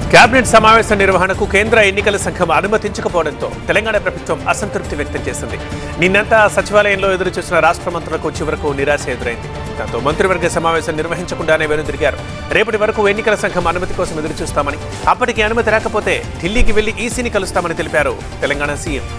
cabinet సమావేశ నిర్వహణకు కేంద్ర ఎన్నికల సంఘం అనుమతించకపోవడంతో తెలంగాణ ప్రభుత్వం అసంతృప్తి వ్యక్తం చేసింది నిన్నంతా సచివాలయంలో ఎదురు చూసిన రాష్ట్ర మంత్రులకు చివరకు నిరాశ ఎదురైంది దాంతో మంత్రివర్గ సమావేశం నిర్వహించకుండానే వెనుదిరిగారు రేపటి వరకు ఎన్నికల సంఘం అనుమతి కోసం ఎదురు చూస్తామని అప్పటికి అనుమతి రాకపోతే ఢిల్లీకి వెళ్లి ఈసీని కలుస్తామని తెలిపారు తెలంగాణ సీఎం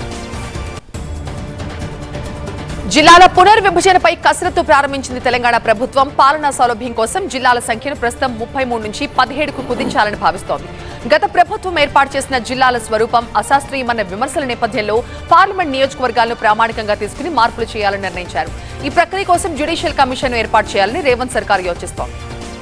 జిల్లాల పునర్విభజనపై కసరత్తు ప్రారంభించింది తెలంగాణ ప్రభుత్వం పాలనా సౌలభ్యం కోసం జిల్లాల సంఖ్యను ప్రస్తుతం ముప్పై మూడు నుంచి పదిహేడుకు కుదించాలని భావిస్తోంది గత ప్రభుత్వం ఏర్పాటు చేసిన జిల్లాల స్వరూపం అశాస్త్రీయమన్న విమర్శల నేపథ్యంలో పార్లమెంట్ నియోజకవర్గాలను ప్రామాణికంగా తీసుకుని మార్పులు చేయాలని నిర్ణయించారు ఈ ప్రక్రియ కోసం జ్యుడిషియల్ కమిషన్ ఏర్పాటు చేయాలని రేవంత్ సర్కార్ యోచిస్తోంది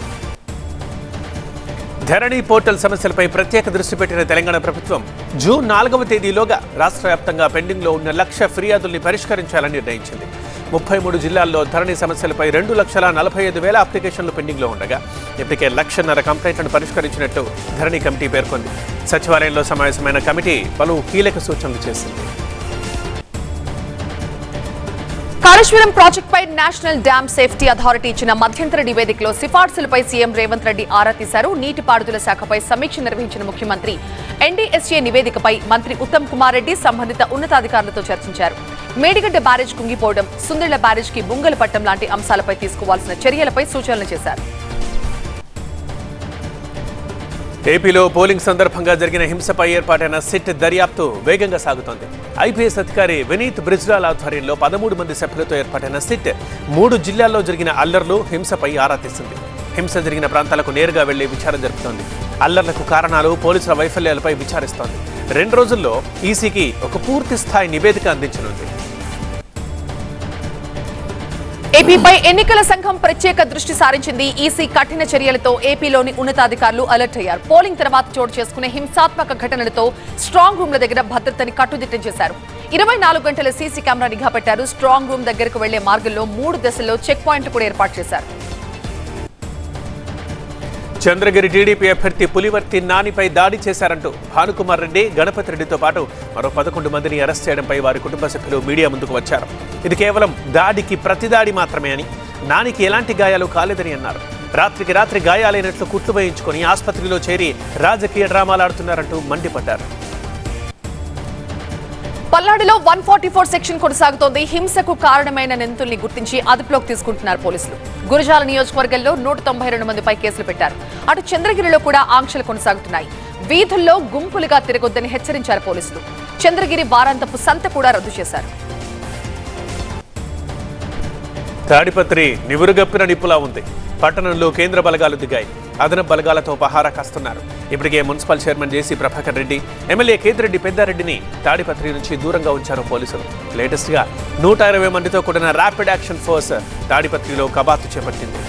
ధరణి పోర్టల్ సమస్యలపై ప్రత్యేక దృష్టి పెట్టిన తెలంగాణ ప్రభుత్వం జూన్ నాలుగవ తేదీలోగా రాష్ట్ర వ్యాప్తంగా పెండింగ్లో ఉన్న లక్ష ఫిర్యాదుల్ని పరిష్కరించాలని నిర్ణయించింది ముప్పై మూడు జిల్లాల్లో ధరణి సమస్యలపై రెండు లక్షల నలభై ఐదు వేల అప్లికేషన్లు పెండింగ్లో ఉండగా ఇప్పటికే లక్షన్నర కంప్లైంట్లను పరిష్కరించినట్టు ధరణి కమిటీ పేర్కొంది సచివాలయంలో సమావేశమైన కమిటీ పలు కీలక సూచనలు చేసింది కాళేశ్వరం ప్రాజెక్టుపై నేషనల్ డ్యామ్ సేఫ్టీ అథారిటీ ఇచ్చిన మధ్యంతర నివేదికలో సిఫార్సులపై సీఎం రేవంత్ రెడ్డి ఆరా తీశారు నీటిపారుదల శాఖపై సమీక్ష నిర్వహించిన ముఖ్యమంత్రి ఎన్డీఎస్ఏ నివేదికపై మంత్రి ఉత్తమ్ కుమార్ రెడ్డి సంబంధిత ఉన్నతాధికారులతో చర్చించారు మేడిగడ్డ బ్యారేజ్ కుంగిపోవడం సుందిళ్ల బ్యారేజ్ కి బుంగలు పట్టం లాంటి అంశాలపై తీసుకోవాల్సిన చర్యలపై సూచనలు చేశారు ఏపీలో పోలింగ్ సందర్భంగా జరిగిన హింసపై ఏర్పాటైన సిట్ దర్యాప్తు వేగంగా సాగుతోంది ఐపీఎస్ అధికారి వినీత్ బ్రిజ్లాల్ ఆధ్వర్యంలో పదమూడు మంది సభ్యులతో ఏర్పాటైన సిట్ మూడు జిల్లాల్లో జరిగిన అల్లర్లు హింసపై ఆరా తీసింది హింస జరిగిన ప్రాంతాలకు నేరుగా వెళ్లి విచారణ జరుపుతోంది అల్లర్లకు కారణాలు పోలీసుల వైఫల్యాలపై విచారిస్తోంది రెండు రోజుల్లో ఈసీకి ఒక పూర్తి స్థాయి నివేదిక అందించనుంది ఏపీపై ఎన్నికల సంఘం ప్రత్యేక దృష్టి సారించింది ఈసీ కఠిన చర్యలతో ఏపీలోని ఉన్నతాధికారులు అలర్ట్ అయ్యారు పోలింగ్ తర్వాత చోటు చేసుకునే హింసాత్మక ఘటనలతో స్ట్రాంగ్ రూమ్ల దగ్గర భద్రతని కట్టుదిట్టం చేశారు ఇరవై నాలుగు గంటల సీసీ కెమెరా నిఘా పెట్టారు స్ట్రాంగ్ రూమ్ దగ్గరకు వెళ్లే మార్గంలో మూడు దశల్లో చెక్ పాయింట్లు కూడా ఏర్పాటు చేశారు చంద్రగిరి టీడీపీ అభ్యర్థి పులివర్తి నానిపై దాడి చేశారంటూ భానుకుమార్ రెడ్డి గణపతి రెడ్డితో పాటు మరో పదకొండు మందిని అరెస్ట్ చేయడంపై వారి కుటుంబ సభ్యులు మీడియా ముందుకు వచ్చారు ఇది కేవలం దాడికి ప్రతిదాడి మాత్రమే అని నానికి ఎలాంటి గాయాలు కాలేదని అన్నారు రాత్రికి రాత్రి గాయాలైనట్లు కుట్లు వేయించుకొని ఆసుపత్రిలో చేరి రాజకీయ డ్రామాలాడుతున్నారంటూ మండిపడ్డారు పల్నాడులో వన్ ఫార్టీ ఫోర్ సెక్షన్ కొనసాగుతోంది హింసకు కారణమైన నిందితుల్ని గుర్తించి అదుపులోకి తీసుకుంటున్నారు పోలీసులు గురజాల నియోజకవర్గంలో నూట తొంభై రెండు మందిపై కేసులు పెట్టారు అటు చంద్రగిరిలో కూడా ఆంక్షలు కొనసాగుతున్నాయి వీధుల్లో గుంపులుగా తిరగొద్దని హెచ్చరించారు పోలీసులు చంద్రగిరి వారాంతపు సంత కూడా రద్దు చేశారు తాడిపత్రి నివురుగప్పిన నిప్పులా ఉంది పట్టణంలో కేంద్ర బలగాలు దిగాయి అదనపు బలగాలతో పహారా కాస్తున్నారు ఇప్పటికే municipal chairman JC Prabhakar Reddy MLA Kethireddy పెద్దారెడ్డిని తాడిపత్రి నుంచి దూరంగా ఉంచారు పోలీసులు లేటెస్ట్ గా నూట ఇరవై మందితో కూడిన ర్యాపిడ్ యాక్షన్ ఫోర్స్ తాడిపత్రిలో కబాతు చేపట్టింది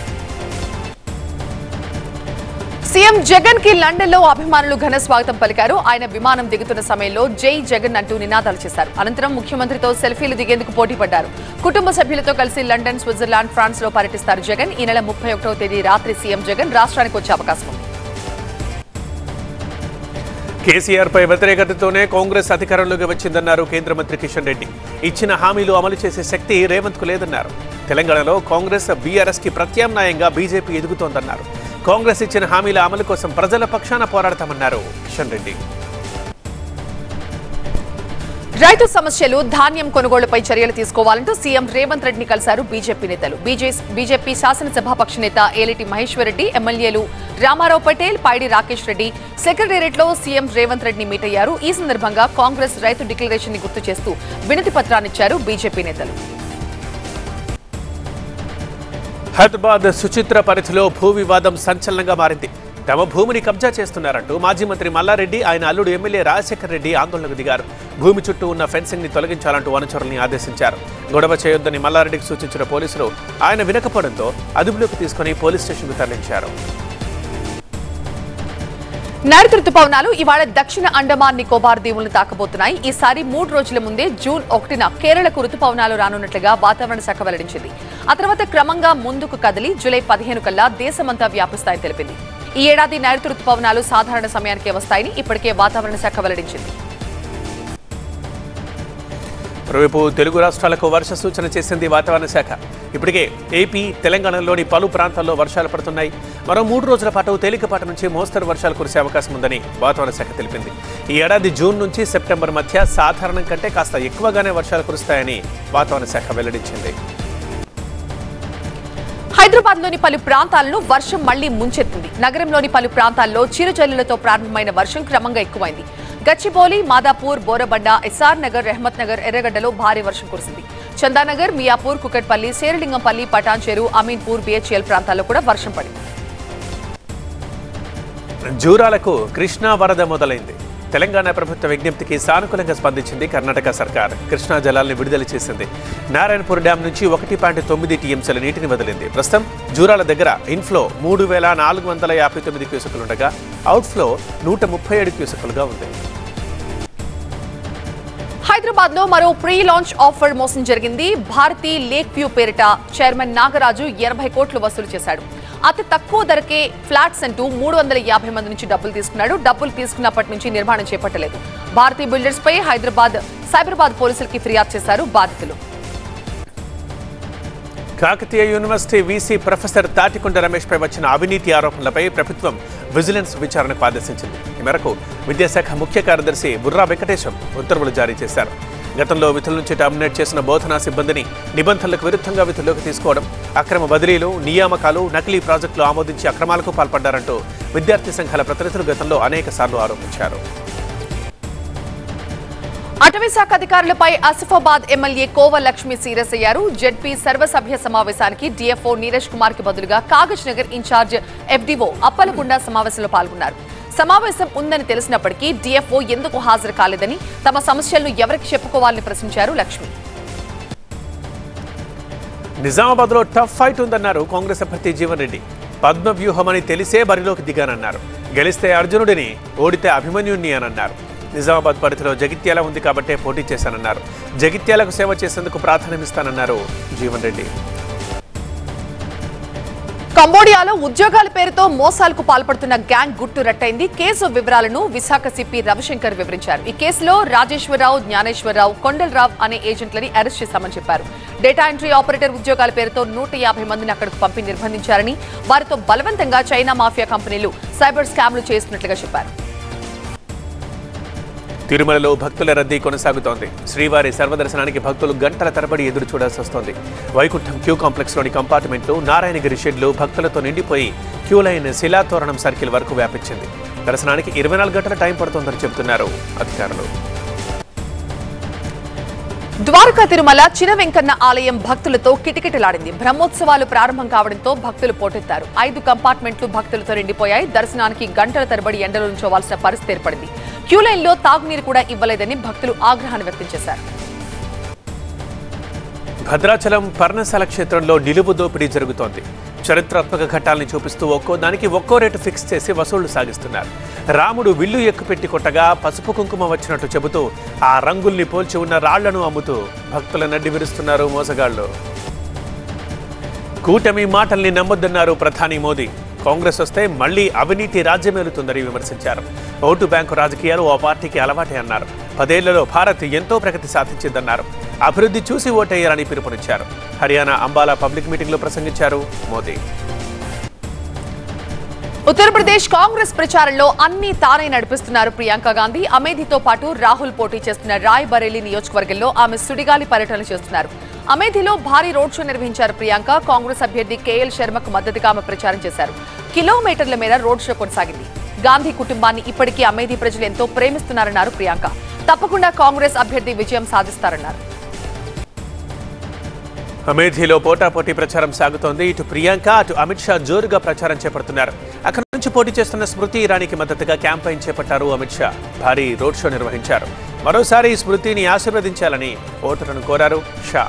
సీఎం జగన్ కి లండన్ లో అభిమానులు ఘన స్వాగతం పలికారు ఆయన విమానం దిగుతున్న సమయంలో జై జగన్ అంటూ నినాదాలు చేశారు అనంతరం ముఖ్యమంత్రితో సెల్ఫీలు దిగేందుకు పోటీ పడ్డారు కుటుంబ సభ్యులతో కలిసి లండన్ స్విట్జర్లాండ్ ఫ్రాన్స్ లో పర్యటిస్తారు జగన్ ఈ నెల ముప్పై ఒకటవ తేదీ రాత్రి సీఎం జగన్ రాష్ట్రానికి వచ్చే అవకాశం ఉంది కేసీఆర్ పై వ్యతిరేకతతోనే కాంగ్రెస్ అధికారంలోకి వచ్చిందన్నారు కేంద్ర మంత్రి కిషన్ రెడ్డి ఇచ్చిన హామీలు అమలు చేసే శక్తి రేవంత్ కు లేదన్నారు తెలంగాణలో కాంగ్రెస్ బీఆర్ఎస్ కి ప్రత్యామ్నాయంగా బీజేపీ ఎదుగుతోందన్నారు కాంగ్రెస్ ఇచ్చిన హామీల అమలు కోసం ప్రజల పక్షాన పోరాడతామన్నారు కిషన్ రెడ్డి రైతు సమస్యలు ధాన్యం కొనుగోలుపై చర్యలు తీసుకోవాలంటూ సీఎం రేవంత్ రెడ్డిని కలిశారు బీజేపీ నేతలు బీజే- బీజేపీ శాసనసభాపక్ష నేత ఏలిటి మహేశ్వర్ రెడ్డి ఎమ్మెల్యేలు రామారావు పటేల్ పైడి రాకేష్ రెడ్డి సెక్రటేరియట్ లో సీఎం రేవంత్ రెడ్డిని మీట్ అయ్యారు ఈ సందర్భంగా కాంగ్రెస్ రైతు డిక్లరేషన్ ని గుర్తు చేస్తూ వినతి పత్రాన్నిచ్చారు బీజేపీ నేతలు హైదరాబాద్ సుచిత్ర పరిధిలో భూ వివాదం సంచలనంగా మారింది తమ భూమిని కబ్జా చేస్తున్నారంటూ మాజీ మంత్రి మల్లారెడ్డి ఆయన అల్లుడు ఎమ్మెల్యే రాజశేఖర్ రెడ్డి ఆందోళనకు దిగారు భూమి చుట్టూ ఉన్న ఫెన్సింగ్ ని తొలగించాలంటూ అనుచరుల్ని ఆదేశించారు గొడవ చేయొద్దని మల్లారెడ్డికి సూచించిన పోలీసులు ఆయన వినకపోవడంతో అదుపులోకి తీసుకుని పోలీస్ స్టేషన్కు తరలించారు నైరుతి రుతుపవనాలు ఇవాళ దక్షిణ అండమాన్ నికోబార్ దీవులను తాకబోతున్నాయి ఈసారి మూడు రోజుల ముందే జూన్ ఒకటిన కేరళకు రుతుపవనాలు రానున్నట్లుగా వాతావరణ శాఖ వెల్లడించింది ఆ తర్వాత క్రమంగా ముందుకు కదిలి జూలై పదిహేను కల్లా దేశమంతా వ్యాపిస్తాయని తెలిపింది ఈ ఏడాది నైరుతి రుతుపవనాలు సాధారణ సమయానికే వస్తాయని ఇప్పటికే వాతావరణ శాఖ వెల్లడించింది మరోవైపు తెలుగు రాష్ట్రాలకు వర్ష సూచన చేసింది వాతావరణ శాఖ ఇప్పటికే ఏపీ తెలంగాణలోని పలు ప్రాంతాల్లో వర్షాలు పడుతున్నాయి మరో మూడు రోజుల పాటు తేలికపాటి నుంచి మోస్తరు వర్షాలు కురిసే అవకాశం ఉందని వాతావరణ శాఖ తెలిపింది ఈ ఏడాది జూన్ నుంచి సెప్టెంబర్ మధ్య సాధారణం కంటే కాస్త ఎక్కువగానే వర్షాలు కురుస్తాయని వాతావరణ శాఖ వెల్లడించింది హైదరాబాద్ లోని పలు ప్రాంతాలను వర్షం మళ్లీ ముంచెత్తింది నగరంలోని పలు ప్రాంతాల్లో చిరుజల్లులతో ప్రారంభమైన వర్షం క్రమంగా ఎక్కువైంది గచ్చిబౌలి మాదాపూర్ బోరబండ ఎస్ఆర్ నగర్ రెహమత్ నగర్ ఎర్రగడ్డలో భారీ వర్షం కురిసింది చందానగర్ మియాపూర్ కుకట్పల్లి శేరలింగంపల్లి పటాన్చెరు అమీన్పూర్ బిహెచ్ఎల్ ప్రాంతాల్లో కూడా వర్షం పడింది జూరాలకు కృష్ణా వరద మొదలైంది తెలంగాణ ప్రభుత్వ విజ్ఞప్తికి సానుకూలంగా స్పందించింది కర్ణాటక సర్కార్ కృష్ణా జలాల్ని విడుదల చేసింది నారాయణపూర్ డ్యాం నుంచి ఒకటి పాయింట్ తొమ్మిది టీఎంసీల నీటిని వదిలింది ప్రస్తుతం జూరాల దగ్గర ఇన్ఫ్లో మూడు వేల నాలుగు వందల యాభై తొమ్మిది క్యూసెక్కులుండగా అవుట్ఫ్లో నూట ముప్పై ఏడు క్యూసెక్కులుగా ఉంది హైదరాబాద్ లో మరో ప్రీ లాంచ్ ఆఫర్ మోసం జరిగింది భారతీ లేక్ వ్యూ పేరిట చైర్మన్ నాగరాజు ఎనభై కోట్లు వసూలు చేశాడు అతి తక్కువ ధరకే ఫ్లాట్స్ అంటూ మూడు వందల యాభై మంది నుంచి డబ్బులు తీసుకున్నాడు డబ్బులు తీసుకున్నప్పటి నుంచి నిర్మాణం చేపట్టలేదు భారతీ బిల్డర్స్ పై హైదరాబాద్ సైబరాబాద్ పోలీసులకి ఫిర్యాదు చేశారు బాధితులు Kakatiya university VC professor Thatikonda రమేష్పై వచ్చిన అవినీతి ఆరోపణలపై ప్రభుత్వం విజిలెన్స్ విచారణకు ఆదేశించింది ఈ మేరకు విద్యాశాఖ ముఖ్య కార్యదర్శి బుర్రా వెంకటేశం ఉత్తర్వులు జారీ చేశారు గతంలో విధుల నుంచి టామినేట్ చేసిన బోధనా సిబ్బందిని నిబంధనలకు విరుద్ధంగా విధుల్లోకి తీసుకోవడం అక్రమ బదిలీలు నియామకాలు నకిలీ ప్రాజెక్టులు ఆమోదించి అక్రమాలకు పాల్పడ్డారంటూ విద్యార్థి సంఘాల ప్రతినిధులు గతంలో అనేక ఆరోపించారు అటవీ శాఖ అధికారులపై ఆసిఫాబాద్ ఎమ్మెల్యే కోవ లక్ష్మి సీరియస్ అయ్యారు జెడ్పీ సర్వసభ్య సమావేశానికి డీఎఫ్ఓ నీరజ్ కుమార్ కి బదులుగా కాగజ్ నగర్ ఇన్ఛార్జ్ ఎఫ్డీఓ అప్పలకుండ సమావేశంలో పాల్గొన్నారు సమావేశం ఉందని తెలిసినప్పటికీ డీఎఫ్ఓ ఎందుకు హాజరు కాలేదని తమ సమస్యలను ఎవరికి చెప్పుకోవాలని ప్రశ్నించారు లక్ష్మి నిజామాబాద్లో టఫ్ ఫైట్ ఉందన్నారు కాంగ్రెస్ అభ్యర్థి జీవన్ రెడ్డి పద్మ వ్యూహమని తెలిసే బరిలోకి దిగానన్నారు గెలిస్తే అర్జునుడిని ఓడితే అభిమన్యుణ్ణి అని అన్నారు నిజామాబాద్ పరిధిలో జగిత్యాల ఉంది కాబట్టే పోటీ చేశానన్నారు జగిత్యాలకు సేవ చేసేందుకు ప్రాధాన్యమిస్తానన్నారు జీవన్ రెడ్డి కంబోడియాలో ఉద్యోగాల పేరుతో మోసాలకు పాల్పడుతున్న గ్యాంగ్ గుట్టు రట్టయింది కేసు వివరాలను విశాఖ సిపి రవిశంకర్ వివరించారు ఈ కేసులో రాజేశ్వరరావు జ్ఞానేశ్వరరావు కొండలరావు అనే ఏజెంట్లని అరెస్ట్ చేశామని చెప్పారు డేటా ఎంట్రీ ఆపరేటర్ ఉద్యోగాల పేరుతో నూట యాభై మందిని అక్కడికి పంపి నిర్బంధించారని వారితో బలవంతంగా చైనా మాఫియా కంపెనీలు సైబర్ స్కామ్లు చేస్తున్నట్లుగా చెప్పారు తిరుమలలో భక్తుల రద్దీ కొనసాగుతోంది శ్రీవారి సర్వదర్శనానికి భక్తులు గంటల తరబడి ఎదురు చూడాల్సి వస్తోంది వైకుంఠం క్యూ కాంప్లెక్స్లోని కంపార్ట్మెంట్లు నారాయణగిరి షెడ్లు భక్తులతో నిండిపోయి క్యూ లైన్ శిలాతోరణం సర్కిల్ వరకు వ్యాపించింది దర్శనానికి ఇరవై నాలుగు గంటల టైం పడుతోందని చెబుతున్నారు అధికారులు ద్వారకా తిరుమల చిన వెంకన్న ఆలయం భక్తులతో కిటకిటలాడింది బ్రహ్మోత్సవాలు ప్రారంభం కావడంతో భక్తులు పోటెత్తారు ఐదు కంపార్ట్మెంట్లు భక్తులతో నిండిపోయాయి దర్శనానికి గంటల తరబడి ఎండలో నుంచోవాల్సిన పరిస్థితి ఏర్పడింది క్యూ లైన్లో తాగునీరు కూడా ఇవ్వలేదని భక్తులు ఆగ్రహాన్ని వ్యక్తం చేశారు భద్రాచలం పర్ణశాల క్షేత్రంలో నిలువు దోపిడీ జరుగుతోంది చరిత్రాత్మక ఘట్టాలని చూపిస్తూ ఒక్కో దానికి ఒక్కో రేటు ఫిక్స్ చేసి వసూళ్లు సాగిస్తున్నారు రాముడు విల్లు ఎక్కుపెట్టి కొట్టగా పసుపు కుంకుమ వచ్చినట్టు చెబుతూ ఆ రంగుల్ని పోల్చి ఉన్న రాళ్లను అమ్ముతూ భక్తుల నడ్డి విరుస్తున్నారు మోసగాళ్లు కూటమి మాటల్ని నమ్మొద్దన్నారు ప్రధాని మోదీ కాంగ్రెస్ వస్తే మళ్లీ అవినీతి రాజ్యమేలుతుందని విమర్శించారు ఓటు బ్యాంకు రాజకీయాలు ఆ పార్టీకి అలవాటే అన్నారు పదేళ్లలో భారత్ ఎంతో ప్రగతి సాధించిందన్నారు అభివృద్ధి చూసి ఓటేయాలని పిలుపునిచ్చారు హర్యానా అంబాలా పబ్లిక్ మీటింగ్లో ప్రసంగించారు మోదీ ఉత్తరప్రదేశ్ కాంగ్రెస్ ప్రచారంలో అన్ని తానే నడిపిస్తున్నారు ప్రియాంక గాంధీ అమేధితో పాటు రాహుల్ పోటీ చేస్తున్న రాయ్ బరేలీ నియోజకవర్గంలో ఆమె సుడిగాలి పర్యటన చేస్తున్నారు అమేధిలో భారీ రోడ్ షో నిర్వహించారు ప్రియాంక కాంగ్రెస్ అభ్యర్థి కేఎల్ శర్మకు మద్దతుగా ఆమె ప్రచారం చేశారు కిలోమీటర్ల మేర రోడ్ షో కొనసాగింది గాంధీ కుటుంబాన్ని ఇప్పటికీ అమేధి ప్రజలు ఎంతో ప్రేమిస్తున్నారన్నారు ప్రియాంక తప్పకుండా కాంగ్రెస్ అభ్యర్థి విజయం సాధిస్తారన్నారు అమేఠీలో పోటాపోటీ ప్రచారం సాగుతోంది ఇటు ప్రియాంక అటు అమిత్ షా జోరుగా ప్రచారం చేపడుతున్నారు అక్కడి నుంచి పోటీ చేస్తున్న స్మృతి ఇరానీకి మద్దతుగా క్యాంపెయిన్ చేపట్టారు అమిత్ షా భారీ రోడ్ షో నిర్వహించారు మరోసారి స్మృతిని ఆశీర్వదించాలని ఓటర్లను కోరారు షా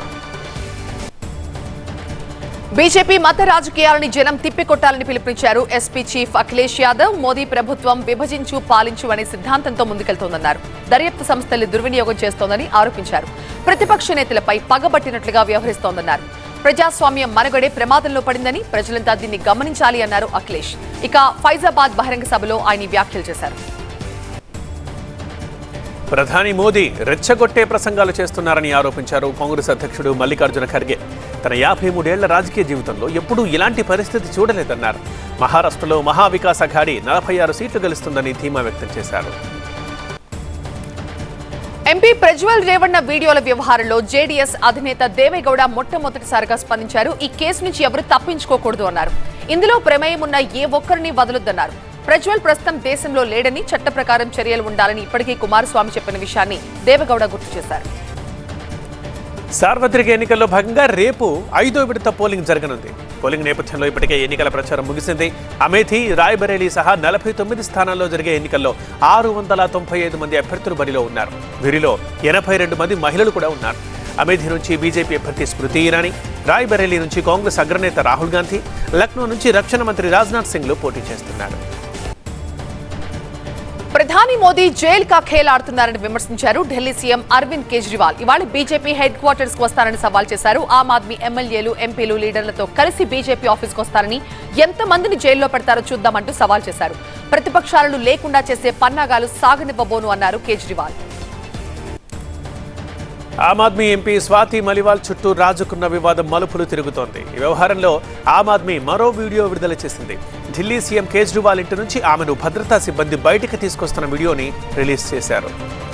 బీజేపీ మత రాజకీయాలని జనం తిప్పికొట్టాలని పిలుపునిచ్చారు ఎస్పీ చీఫ్ అఖిలేష్ యాదవ్ మోదీ ప్రభుత్వం విభజించు పాలించు అనే సిద్ధాంతంతో ముందుకెళ్తోందన్నారు దర్యాప్తు సంస్థలు దుర్వినియోగం చేస్తోందని ఆరోపించారు ప్రతిపక్ష నేతలపై పగబట్టినట్లుగా వ్యవహరిస్తోందన్నారు ప్రజాస్వామ్యం మనుగడే ప్రమాదంలో పడిందని ప్రజలంతా దీన్ని గమనించాలి అన్నారు అఖిలేష్ ఇక ఫైజాబాద్ బహిరంగ సభలో ఆయన ఈ వ్యాఖ్యలు చేశారు ప్రధాని మోదీ రెచ్చగొట్టే ప్రసంగాలు చేస్తున్నారని ఆరోపించారు కాంగ్రెస్ అధ్యక్షుడు మల్లికార్జున ఖర్గే తన యాభై మూడేళ్ల రాజకీయ జీవితంలో ఎప్పుడూ ఇలాంటి పరిస్థితి చూడలేదన్నారు మహారాష్ట్రలో మహావికాస్ అఘాడీ నలభై ఆరు సీట్లు గెలుస్తుందని ధీమా వ్యక్తం చేశారు ఎంపీ ప్రజ్వల్ రేవಣ್ణ వీడియోల వ్యవహారంలో జేడీఎస్ అధినేత దేవేగౌడ మొట్టమొదటిసారిగా స్పందించారు ఈ కేసు నుంచి ఎవరు తప్పించుకోకూడదు అన్నారు ఇందులో ప్రమేయం ఉన్న ఏ ఒక్కరిని వదలొద్దన్నారు ప్రజ్వల్ ప్రస్తుతం దేశంలో లేడని చట్ట ప్రకారం చర్యలు ఉండాలని ఇప్పటికీ కుమారస్వామి చెప్పిన విషయాన్ని దేవేగౌడ గుర్తు చేశారు సార్వత్రిక ఎన్నికల్లో భాగంగా రేపు ఐదో విడత పోలింగ్ జరగనుంది పోలింగ్ నేపథ్యంలో ఇప్పటికే ఎన్నికల ప్రచారం ముగిసింది అమేథీ రాయ్బరేలీ సహా నలభై తొమ్మిది స్థానాల్లో జరిగే ఎన్నికల్లో ఆరు వందల తొంభై ఐదు మంది అభ్యర్థులు బరిలో ఉన్నారు వీరిలో ఎనభై రెండు మంది మహిళలు కూడా ఉన్నారు అమేథీ నుంచి బీజేపీ అభ్యర్థి స్మృతి ఇరానీ రాయ్బరేలీ నుంచి కాంగ్రెస్ అగ్రనేత రాహుల్ గాంధీ లక్నో నుంచి రక్షణ మంత్రి రాజ్నాథ్ సింగ్లు పోటీ చేస్తున్నారు ప్రధాని మోదీ జైల్ కా ఖేల్ ఆడుతున్నారని విమర్శించారు ఢిల్లీ సీఎం అరవింద్ కేజ్రీవాల్ ఇవాళ బీజేపీ హెడ్ క్వార్టర్స్ కు వస్తారని సవాల్ చేశారు ఆమ్ ఆద్మీ ఎమ్మెల్యేలు ఎంపీలు లీడర్లతో కలిసి బీజేపీ ఆఫీస్ కు వస్తారని ఎంత మందిని జైల్లో పెడతారో చూద్దామంటూ సవాల్ చేశారు ప్రతిపక్షాలను లేకుండా చేసే పన్నాగాలు సాగనివ్వబోను అన్నారు కేజ్రీవాల్ ఆమ్ ఆద్మీ ఎంపీ స్వాతి మలివాల్ చుట్టూ రాజుకున్న వివాదం మలుపులు తిరుగుతోంది ఈ వ్యవహారంలో ఆమ్ ఆద్మీ మరో వీడియో విడుదల చేసింది ఢిల్లీ సీఎం కేజ్రీవాల్ ఇంటి నుంచి ఆమెను భద్రతా సిబ్బంది బయటికి తీసుకొస్తున్న వీడియోని రిలీజ్ చేశారు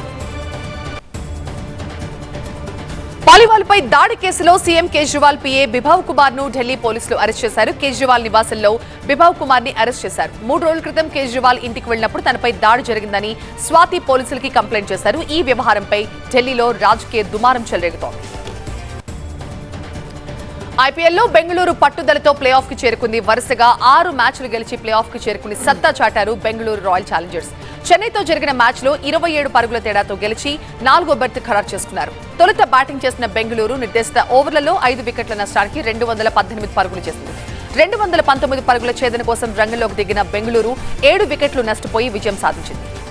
పాలివాల్ పై దాడి కేసులో సీఎం కేజ్రీవాల్ పీఏ బిభావ్ కుమార్ ను ఢిల్లీ పోలీసులు అరెస్ట్ చేశారు కేజ్రీవాల్ నివాసంలో బిభావ్ కుమార్ ని అరెస్ట్ చేశారు మూడు రోజుల క్రితం కేజ్రీవాల్ ఇంటికి వెళ్లినప్పుడు తనపై దాడి జరిగిందని స్వాతి పోలీసులకి కంప్లైంట్ చేశారు ఈ వ్యవహారంపై ఢిల్లీలో రాజకీయ దుమారం చెలరేగుతోంది ఐపీఎల్లో బెంగళూరు పట్టుదలతో ప్లే ఆఫ్ కి చేరుకుంది వరుసగా ఆరు మ్యాచ్లు గెలిచి ప్లే ఆఫ్ కి చేరుకుని సత్తా చాటారు బెంగళూరు రాయల్ ఛాలెంజర్స్ చెన్నైతో జరిగిన మ్యాచ్ లో ఇరవై ఏడు పరుగుల తేడాతో గెలిచి నాలుగో బెర్త్ ఖరారు చేసుకున్నారు తొలుత బ్యాటింగ్ చేసిన బెంగళూరు నిర్దేశిత ఓవర్లలో ఐదు వికెట్ల నష్టానికి రెండు వందల పద్దెనిమిది పరుగులు చేసింది రెండు వందల పంతొమ్మిది పరుగుల ఛేదన కోసం రంగంలోకి దిగిన బెంగళూరు ఏడు వికెట్లు నష్టపోయి విజయం సాధించింది